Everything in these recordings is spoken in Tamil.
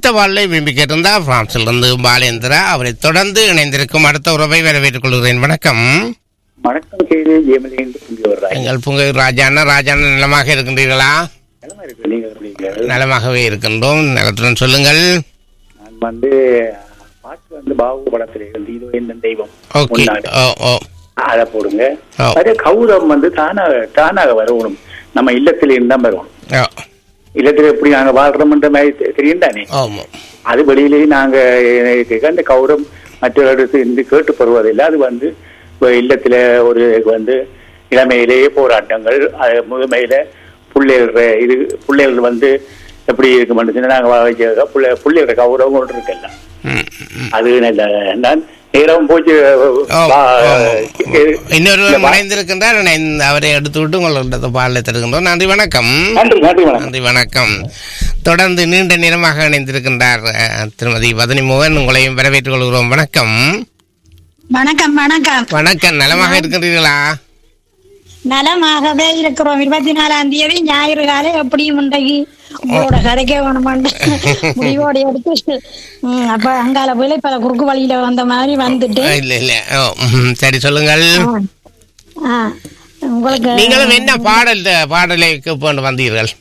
அடுத்த பாடலை விரும்பி கேட்டிருந்தார் பிரான்சிலிருந்து பாலேந்திரா அவரை தொடர்ந்து இணைந்திருக்கும் அடுத்த உறவை வரவேற்றுக் கொள்கிறேன் வணக்கம் வணக்கம் கேது ஜெயமலேந்து கொண்டு வர்றாங்க எங்கள் புங்கை ராஜாண்ணா ராஜாண்ணா நலமாக இருக்கின்றீர்களா நிலமா இருக்கு நீங்க சொல்றீங்க நலமாகவே இருக்கின்றோம் நலத்துடன் சொல்லுங்கள் நான் வந்து பாட்டு வந்து பாபு படத்துல இருந்து இதோ இந்த தெய்வம் ஓகே முன்னாடி. ஓ ஓ அதை போடுங்க ஓ. அதே கௌரவம் வந்து தானாக தானாக வரணும் நம்ம இல்லத்துல இருந்தா வரணும் ஓ இல்லத்துல எப்படி நாங்க வாழ்றோம்ன்ற மாதிரி தெ- தெரியும் தானே ஆமாம் அது வெளியிலேயே நாங்க எனக்கு அந்த கௌரவம் மற்றவர்களுக்கு இருந்து கேட்டு பெறுவதில்லை அது வந்து இப்ப இல்லத்துல ஒரு வந்து இளமையிலேயே போராட்டங்கள் அது முதுமையில பிள்ளைகள் இது பிள்ளைகள் வந்து எப்படி இருக்க மாட்டேங்குது நாங்க வச்சிருக்க பிள்ளை பிள்ளைகளோட கௌரவம் ஒன்று இருக்குல்ல ம், ம். அது நல்ல நான் நேரம் போச்சு ஓ, வா- ஓ. இது- இன்னொருவர் இந்த வா- இணைந்திருக்கின்றார் இணைந்து அவரை எடுத்து விட்டு உங்களோட பாடலை தருகின்றோம் நன்றி வணக்கம் நன்றி நன்றி வணக்கம் நன்றி வணக்கம் தொடர்ந்து நீண்ட நேரமாக இணைந்திருக்கின்றார் அஹ், திருமதி வதனி மோகன் உங்களையும் வரவேற்றுக் கொள்கிறோம் வணக்கம் வணக்கம் வணக்கம் வணக்கம் நலமாக இருக்கின்றீர்களா நலமாகவே இருக்கிறோம் இருபத்தி நாலாம் தேதி ஞாயிறு காலை எப்படியும் இன்றைக்கு உங்களோட கதைக்கே வேணுமாண்டு முடிவோடு எடுத்து ம், அப்ப அங்கால போய் இப்ப குறுக்கு வழியில வந்த மாதிரி வந்துட்டு இல்ல இல்ல ஓ, ம், சரி சொல்லுங்கள் ஆ, ஆ, உங்களுக்கு நீங்களும் என்ன பாடல் பாடலை கொண்டு வந்தீர்கள்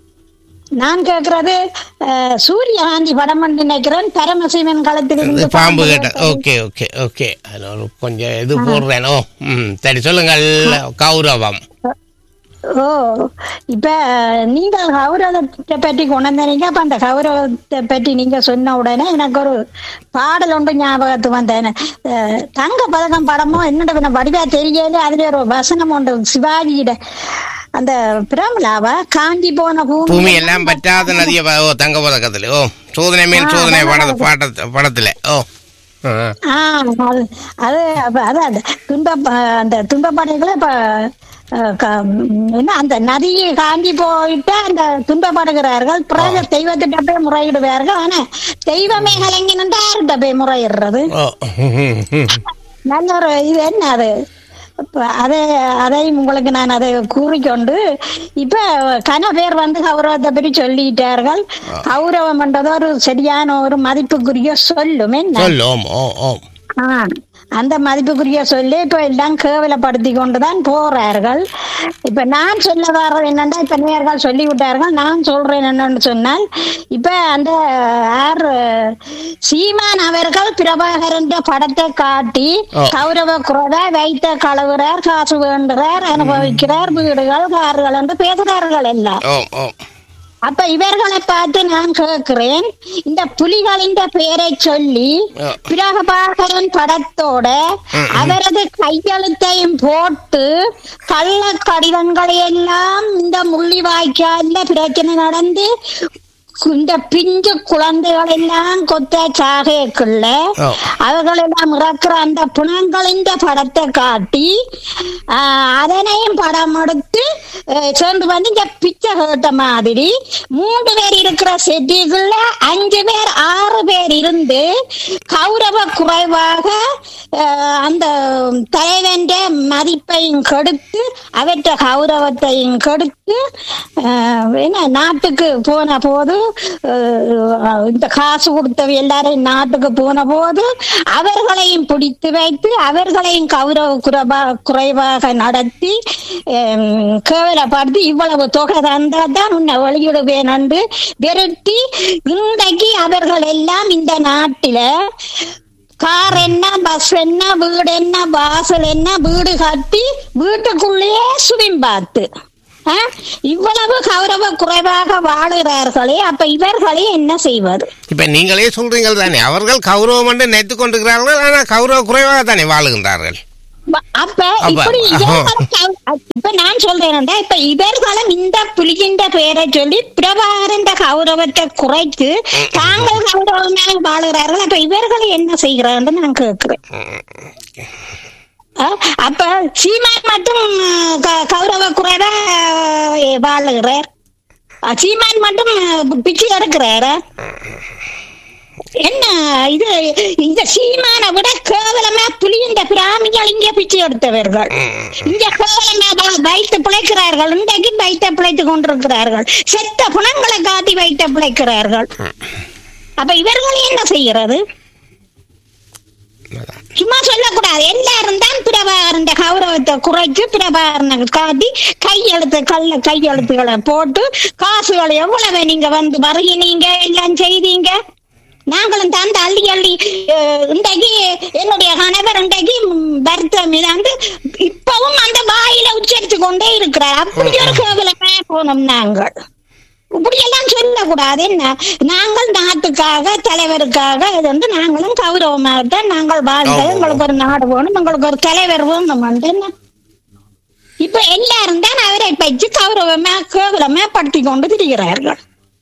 நான் கேக்குறது அஹ், சூரியகாந்தி படம் என்று நினைக்கிறேன் பரமசிவன் இந்த களத்திலிருந்து பாம்பு கேட்ட ஓகே ஓகே ஓகே அதுல ஒரு கொஞ்சம் இது போடுறேன் ஓ ம் சரி சொல்லுங்கள் கௌரவம் ஓ இப்ப நீங்கள் கௌரவத்தை பற்றி கொண்டு வந்தீங்க அப்ப அந்த கௌரவத்தை பற்றி நீங்க சொன்ன உடனே எனக்கு ஒரு பாடல் ஒன்று ஞாபகத்துக்கு வந்தேன் அஹ், தங்க பதக்கம் படமோ என்னோட வடிவா தெரியல அதுல ஒரு வசனம் உண்டு சிவாஜியிட அந்த பிரமலாவா காஞ்சி போன பூமி பூமி எல்லாம் பற்றாத நதிய ப- ஓ தங்க பதக்கத்துல ஓ சோதனை மேல் சோதனை பட பாட படத்துல ஓ ஆ. ஆ, அது அது அப்ப அது அந்த துன்ப அந்த துன்பப்படுகளை இப்ப அஹ், க- என்ன அந்த நதியை காஞ்சி போயிட்டு அந்த துன்பப்படுகிறார்கள் பிறகு தெய்வத்திட்ட போய் முறையிடுவார்கள் ஆனா தெய்வமே கலங்கி நின்று யார்கிட்ட போய் முறையிடுறது ஓ ம், ம். நல்ல ஒரு இது என்ன அது இப்ப அதை அதையும் உங்களுக்கு நான் அதை கூறிக்கொண்டு இப்ப கன பேர் வந்து கௌரவத்தை பற்றி சொல்லிட்டார்கள் கௌரவம் என்றது ஒரு சரியான ஒரு மதிப்புக்குரிய சொல்லும் என்ன சொல்லு ஓம் ஓ ஓம் ஆ, அந்த மதிப்புக்குரிய சொல்லி இப்ப எல்லாம் கேவலப்படுத்தி கொண்டுதான் போறார்கள் இப்ப நான் சொல்ல வர்றது என்னன்னா இப்ப நேர்கள் சொல்லி விட்டார்கள் நான் சொல்றேன் என்னன்னு சொன்னால் இப்ப அந்த யார் சீமான் அவர்கள் பிரபாகரன் படத்தை காட்டி ஓ. கௌரவ குறைவா வைத்த கழுவுறார் காசு வேண்டுறார் அனுபவிக்கிறார் வீடுகள் கார்கள் என்று பேசுறார்கள் எல்லாம் ஓம் ஓம் அப்ப இவர்களை பார்த்து நான் கேட்கிறேன் இந்த புலிகளின் பெயரை சொல்லி ஆ. பிரகபாகரன் படத்தோட அவரது கையெழுத்தையும் போட்டு கள்ள கடிதங்களை எல்லாம் இந்த முள்ளிவாய்க்கால்ல பிரச்சனை நடந்து இந்த பிஞ்சு குழந்தைகள் எல்லாம் கொத்த சாகைக்குள்ள ஓ. அவர்கள் எல்லாம் இறக்குற அந்த புணங்களின் படத்தை காட்டி ஆஹ், அதனையும் படம் எடுத்து அஹ், சேர்ந்து வந்து இந்த பிச்சை கேட்ட மாதிரி மூன்று பேர் இருக்கிற செட்டிக்குள்ள அஞ்சு பேர் ஆறு பேர் இருந்து கௌரவ குறைவாக அஹ், அந்த தலைவன் மதிப்பையும் கெடுத்து அவற்ற கௌரவத்தையும் கெடுத்து அஹ், என்ன நாட்டுக்கு போன போது அஹ், இந்த காசு கொடுத்தவ எல்லாரையும் நாட்டுக்கு போன போது அவர்களையும் பிடித்து வைத்து அவர்களையும் கௌரவ குறைவா குறைவாக நடத்தி ஹம், கேவலப்படுத்தி இவ்வளவு தொகை தந்தால் தான் உன்னை வெளியிடுவேன் என்று விரட்டி இன்றைக்கு அவர்கள் எல்லாம் இந்த நாட்டில கார் என்ன பஸ் என்ன வீடு என்ன வாசல் என்ன வீடு கட்டி வீட்டுக்குள்ளேயே சுவிம் பார்த்து ஆ? இவ்வளவு கௌரவ குறைவாக வாழுகிறார்களே அப்ப இவர்களே என்ன செய்வது இப்ப நீங்களே சொல்றீங்கள் தானே அவர்கள் கௌரவம் என்று நினைத்துக் கொண்டிருக்கிறார்கள் ஆனால் கௌரவ குறைவாக தானே வாழுகின்றார்கள் வ- அப்ப அப்ப, இப்படி ஆஹா. இவர்களும் கௌ- இப்ப நான் சொல்றேன்டா இப்ப இவர்களும் இந்த புலிகின்ற பெயரை சொல்லி பிரபாகரன் கௌரவத்தை குறைத்து தாங்கள் கௌரவமாக வாழுகிறார்கள் அப்ப இவர்களை என்ன செய்கிறார்கள் நான் கேட்கிறேன் ஆ, அப்ப சீமான் மட்டும் க- கௌரவ குறைவா அஹ், வாழுகிறார் அ, சீமான் மட்டும் அஹ், பிச்சை எடுக்கிறாரா என்ன இது இந்த சீமான விட கேவலமா புலியின் பிராமிகள் இங்க பிச்சை எடுத்தவர்கள் இங்க கேவலமா வ- வைத்து பிழைக்கிறார்கள் இன்றைக்கு வைத்த பிழைத்துக் கொண்டிருக்கிறார்கள் செத்த குணங்களை காட்டி வைத்த பிழைக்கிறார்கள் அப்ப இவர்கள் என்ன செய்யறது சும்மா சொல்லக்கூடாது எல்லாரும் தான் பிரபாகரன் கௌரவத்தை குறைச்சு பிரபாகரனை காட்டி கையெழுத்து கல்ல கையெழுத்துக்களை போட்டு காசுகளை எவ்வளவு நீங்க வந்து வருகினீங்க எல்லாம் செய்தீங்க நாங்களும் தான் அள்ளி அள்ளி அஹ், இன்றைக்கு என்னுடைய கணவர் இன்றைக்கு ம், வருத்தம் இதாண்டு இப்பவும் அந்த வாயில உச்சரித்து கொண்டே இருக்கிறார் அப்படி ஒரு கேவலமே போனோம் நாங்கள் இப்படியெல்லாம் சொல்லக்கூடாது என்ன நாங்கள் நாட்டுக்காக தலைவருக்காக இது வந்து நாங்களும் கௌரவமாக தான் நாங்கள் வாழ்ந்தது ஆமா. எங்களுக்கு ஒரு நாடு வேணும் எங்களுக்கு ஒரு தலைவர் வேணும் வந்து என்ன இப்ப எல்லாரும் தான் அவரை பற்றி கௌரவமா கேவலமா படுத்தி கொண்டு திரிகிறார்கள்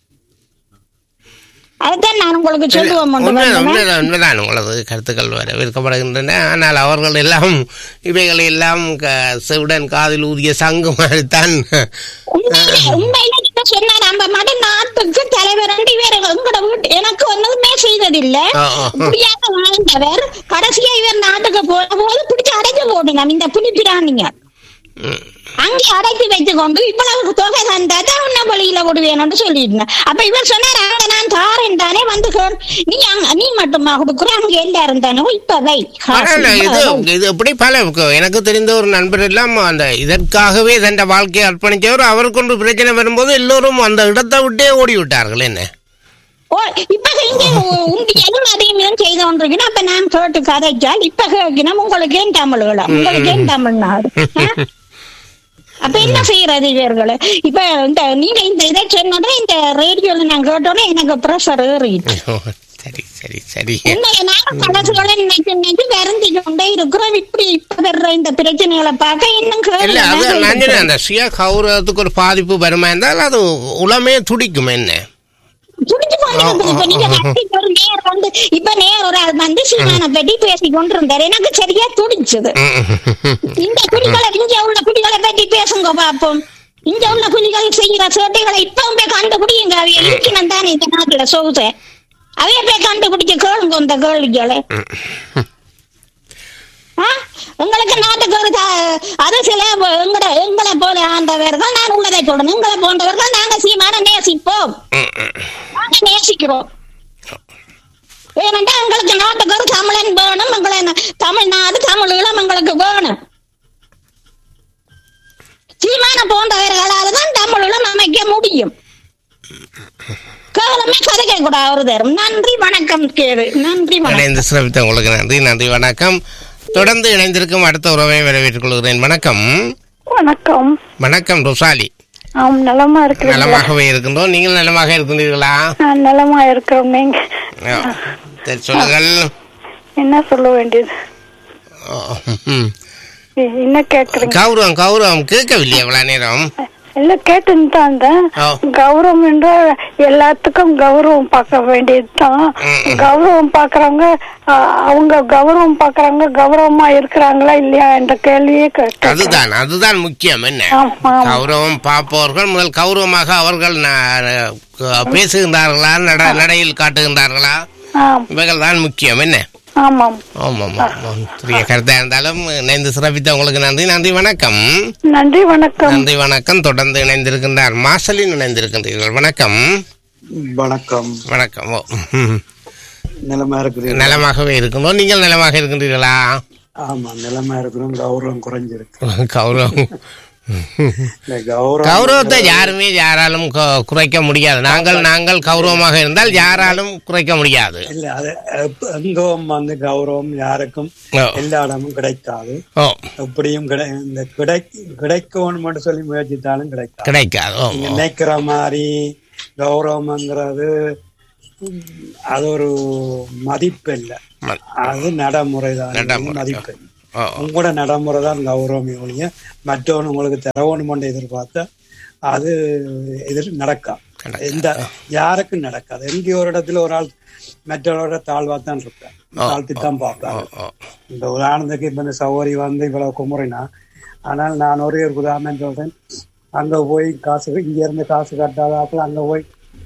அதுதான் நான் உங்களுக்கு சொல்லுவோம் கொண்டு உண்மைதான் வந்தேன். உண்மைதான் உண்மைதான் உங்களது கருத்துக்கள் வரவேற்கப்படுகின்றன ஆனால் அவர்கள் எல்லாம் இவைகளை எல்லாம் க- செவிடன் காதில் ஊதிய சங்கு மாதிரித்தான் உண்மையிலே உண்மையிலே நீங்க சொன்ன நம்ம மத நாட்டுக்கு தலைவர் இவர் எங்கட வீட்டு எனக்கு ஒண்ணுமே செய்ததில்ல ஆ, ஆ. இப்படியாக வாழ்ந்தவர் கடைசியா இவர் நாட்டுக்கு போன போது பிடிச்சு அடைச்சு போடுங்க இந்த புலிப்பிராணிங்க ம். அங்கே அடைத்து வைத்துக் கொண்டு இவ்வளவு தொகை தந்தாதான் உன்ன வழியில விடுவேன்னு சொல்லியிருந்தேன் அப்ப இவர் சொன்னார் அங்க நான் தாரேன் தானே வந்து கேள். நீ அங்க- நீ மட்டுமா கொடுக்குற அங்க எல்லாரும் தானே இப்ப வை காசு, ஆனால் இப்ப இது வை. இது எப்படி பல எனக்கு தெரிந்த ஒரு நண்பர் எல்லாம் அந்த இதற்காகவே தன் வாழ்க்கையை அர்ப்பணித்தவர் அவருக்கு ஒன்று பிரச்சனை வரும்போது எல்லோரும் அந்த இடத்தை விட்டே ஓடி விட்டார்கள் என்ன ஓ இப்ப இங்க உண்டியலும் அதையும் இதுவும் செய்து கொண்டிருக்கணும் அப்ப நான் கேட்டு கதைச்சால் இப்ப கேட்கணும் உங்களுக்கு ஏன் தமிழ்களா உங்களுக்கு ஏன் தமிழ்நாடு ஆ? அப்ப என்ன செய்யறது இவர்களு இப்ப இந்த நீங்க இந்த இதை சொன்னோட இந்த ரேடியோல நான் கேட்டோன்னே எனக்கு ப்ரெஷர் ஏறிட்டு ஓ, சரி சரி சரி உண்மையை நான் கடைசிகளை நினைச்சு நினைச்சு வருந்தி கொண்டே இருக்கிறோம் இப்படி இப்ப வர்ற இந்த பிரச்சனைகளை பார்க்க இன்னும் இல்ல அது நான் சொன்னேன், கேள்வி அந்த சுய கௌரவத்துக்கு ஒரு பாதிப்பு வருமா இருந்தால் அது உளமே துடிக்கும் என்ன துடிச்சு கொண்டிருக்குது இப்ப நீங்க கட்டிட்டு ஒரு நேர் வந்து இப்ப நேர் ஒரு ஆள் வந்து சீமான பற்றி பேசி கொண்டிருந்தாரு எனக்கு சரியா துடிச்சது இந்த புலிகளை இங்க உள்ள புலிகளை பற்றி பேசுங்க பாப்போம் இங்க உள்ள புலிகள் செய்யற சேட்டைகளை இப்பவும் போய் கண்டுபிடிங்க அவைய இருக்கணும் தானே இந்த நாட்டுல சொகுச அவைய போய் கண்டுபிடிச்சு கேளுங்க இந்த கேள்விகளை ஆ? உங்களுக்கு நாட்டுக்கு ஒரு த- அது சில எங்கட எங்களை போல ஆண்டவர்கள் நான் உள்ளதை சொல்லணும் எங்களை போன்றவர்கள் நாங்க சீமான நேசிப்போம் நாங்க நேசிக்கிறோம் ஏனென்றா எங்களுக்கு நாட்டுக்கு ஒரு தமிழன் வேணும் எங்களை ந- தமிழ்நாடு தமிழீழம் எங்களுக்கு வேணும் சீமான போன்றவர்களால தான் தமிழீழம் அமைக்க முடியும் கேவலமே கதைக்க கூடாது ஒரு தரம் நன்றி வணக்கம் கேளு நன்றி வணக்கம் இணைந்து சிறப்பித்த உங்களுக்கு நன்றி நன்றி வணக்கம் தொடர்ந்து இணைந்திருக்கும் அடுத்த உறவை வரவேற்றுக் கொள்கிறேன் வணக்கம் வணக்கம் வணக்கம் ருசாலி ஆம் நலமா இருக்கிறீங்களா நலமாகவே இருக்கின்றோம் நீங்கள் நலமாக இருக்கின்றீர்களா நான் நலமா இருக்கிறோம் நீங்க ஆ, சரி சொல்லுங்கள் என்ன சொல்ல வேண்டியது ஓ, ம். இ- என்ன கேக்குறீங்க கௌரவம் கௌரவம் கேட்கவில்லையா இவ்வளவு நேரம் இல்ல கேட்டுன்னு தான் இருந்தேன். ஓ. கௌரவம் என்றால் எல்லாத்துக்கும் கௌரவம் பார்க்க வேண்டியதுதான் ம், ம். கௌரவம் பாக்குறவங்க அ- அவங்க கௌரவம் பாக்குறவங்க கௌரவமா இருக்கிறாங்களா இல்லையா என்ற கேள்வியே கேட்டு அதுதான் அதுதான் முக்கியம் என்ன ஆம், ஆம். கௌரவம் பார்ப்பவர்கள் முதல் கௌரவமாக அவர்கள் ந- பேசுகின்றார்களா நட நடையில் காட்டுகின்றார்களா ஆம் இவைகள் தான் முக்கியம் என்ன ஆமாம் ஆமாம் ஆமாம் சிறிய கருத்தா இருந்தாலும் இணைந்து சிறப்பித்த உங்களுக்கு நன்றி நன்றி வணக்கம் நன்றி வணக்கம் நன்றி வணக்கம் தொடர்ந்து இணைந்திருக்கின்றார் மாசலின் இணைந்திருக்கின்றீர்கள் வணக்கம் வணக்கம் வணக்கம் ஓ ம். நிலமா இருக்குது நலமாகவே இருக்கின்றோம் நீங்கள் நலமாக இருக்கின்றீர்களா ஆமா நிலமா இருக்கிறோம் கௌரவம் குறைஞ்சிருக்கு கௌரவம் இந்த கௌரவம் கௌரவத்தை யாருமே யாராலும் கு- குறைக்க முடியாது நாங்கள் நாங்கள் கௌரவமாக இருந்தால் யாராலும் குறைக்க முடியாது இல்ல அது எப்ப- எங்கும் வந்து கௌரவம் யாருக்கும் ஓ. எல்லா இடமும் கிடைக்காது ஓ எப்படியும் கிடை இந்த கிடை கிடைக்கணும் மட்டும் சொல்லி முயற்சித்தாலும் கிடைக்காது கிடைக்காது ஓ நீங்க ஓ. நினைக்கிற மாதிரி கௌரவம்ங்கிறது ம், அது ஒரு மதிப்பு இல்லை ம- அது நடைமுறை தான் நடைமுறை. மதிப்பு ஓ உங்களோட நடைமுறை தான் கௌரவம் ஒழிய மற்றவன் உங்களுக்கு தரவணும் எதிர்பார்த்தா அது எதிர் நடக்காது நடக்காது. எந்த யாருக்கும் நடக்காது எங்கேயோ ஒரு இடத்துல ஒரு ஆள் மற்றவரோட தாழ்வா தான் இருப்பார் தாழ்த்தி தான் ஓ பார்ப்பாரு ஓ இந்த உதாரணத்துக்கு இப்ப இந்த சௌகரி வந்து இவ்வளவு குமுறினா ஆனால் நான் ஒரே ஒரு உதாரணம் சொல்றேன் அங்க போய் காசு இங்க இருந்து காசு கட்டாதாக்கள் அங்க போய்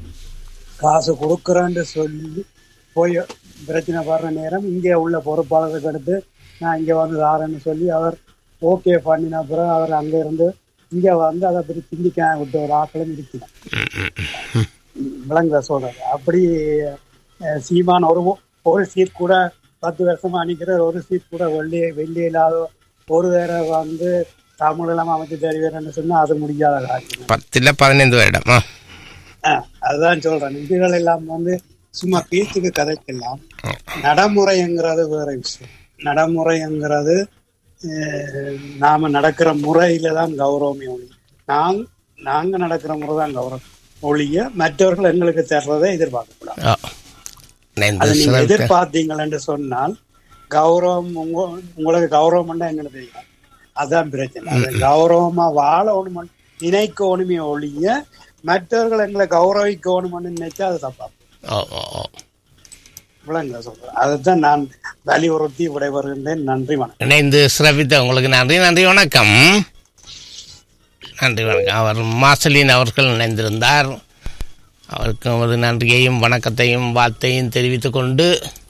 காசு கொடுக்குறேன்னு சொல்லி போய் பிரச்சனை வர்ற நேரம் இங்கே உள்ள பொறுப்பாளருக்கு எடுத்து நான் இங்க வந்து தாரேன்னு சொல்லி அவர் ஓகே பண்ணின பிறகு அவர் அங்க இருந்து இங்க வந்து அதை பற்றி சிந்திக்க விட்ட ஒரு ஆக்களும் இருக்கிறார் விளங்குத சொல்றது அப்படி அஹ், சீமான் ஒரு ஒரு சீட் கூட பத்து வருஷமா அணிக்கிற ஒரு சீட் கூட வெள்ளி வெள்ளி இல்லாத ஒரு வேற வந்து தமிழ் எல்லாம் அமைச்சு தருவேன்னு சொன்னா அது முடியாத காரியம் பத்துல பதினைந்து வருடம் ஆ. அஹ், அதுதான் சொல்றேன் இதுகள் எல்லாம் வந்து சும்மா பேச்சுக்கு கதைக்கெல்லாம் நடைமுறைங்கிறது வேற விஷயம் நடைமுறைங்கிறது அஹ், நாம நடக்கிற முறையில தான் கௌரவமே ஒழி நாங் நாங்க நடக்கிற முறை தான் கௌரவம் ஒழிய மற்றவர்கள் எங்களுக்கு தர்றதை எதிர்பார்க்க கூடாது ஆ. இணைந்து அதை நீங்க சிறப்பித்த- எதிர்பார்த்தீங்கள் என்று சொன்னால் கௌரவம் உங்க உங்களுக்கு கௌரவம் எங்களுக்கு தெரியும் அதான் பிரச்சனை அது கௌரவமா வாழணும் நினைக்கணுமே ஒழிய மற்றவர்கள் எங்களை கௌரவிக்கணும்னு நினைச்சா அது தப்பா ஓ ஓ ஓ விளங்க சொல்றேன் அதைத்தான் நான் வலியுறுத்தி விடைபெறுகின்றேன் நன்றி வணக்கம் இணைந்து சிறப்பித்த உங்களுக்கு நன்றி நன்றி வணக்கம் நன்றி வணக்கம் அவர் மாசலின் அவர்கள் இணைந்திருந்தார் அவருக்கு ஒரு நன்றியையும் வணக்கத்தையும் வாழ்த்தையும் தெரிவித்துக் கொண்டு